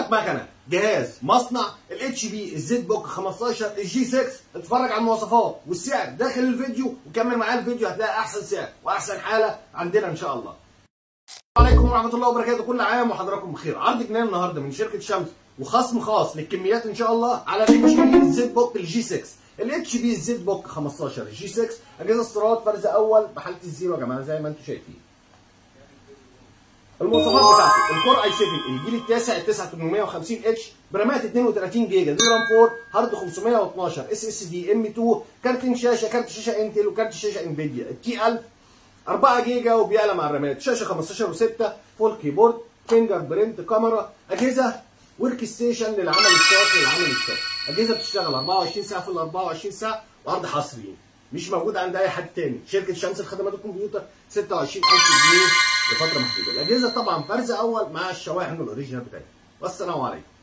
عندك مكنه جهاز مصنع الاتش بي الزد بوك 15 الجي 6 اتفرج على المواصفات والسعر داخل الفيديو وكمل معايا الفيديو هتلاقي احسن سعر واحسن حاله عندنا ان شاء الله عليكم ورحمه الله وبركاته كل عام وحضراتكم بخير عرض جنان النهارده من شركه شمس وخصم خاص للكميات ان شاء الله على الاتش بي الزد بوك الجي 6 الاتش بي الزد بوك 15 الجي 6 اجهزه استيراد فرز اول بحاله الزيرو يا جماعه زي ما انتم شايفين المواصفات بتاعته الكور اي 7 الجيل التاسع ال 9850 اتش برامات 32 جيجا دي رام 4 هارد 512 اس اس دي ام 2 كارت شاشه كارت شاشه انتل وكارت شاشه انفيديا التي 1000 4 جيجا وبيعلى مع الرامات شاشه 15 و6 فول كيبورد فينجر برنت كاميرا اجهزه ورك ستيشن للعمل الشاق للعمل الشاق اجهزه بتشتغل 24 ساعه في ال 24 ساعه وعرض حصري مش موجود عند اي حد تاني شركه شمس الخدمات الكمبيوتر 26000 جنيه لفتره محدوده الاجهزه طبعا فرز اول مع الشواحن الاوريجينال بتاعتها والسلام عليكم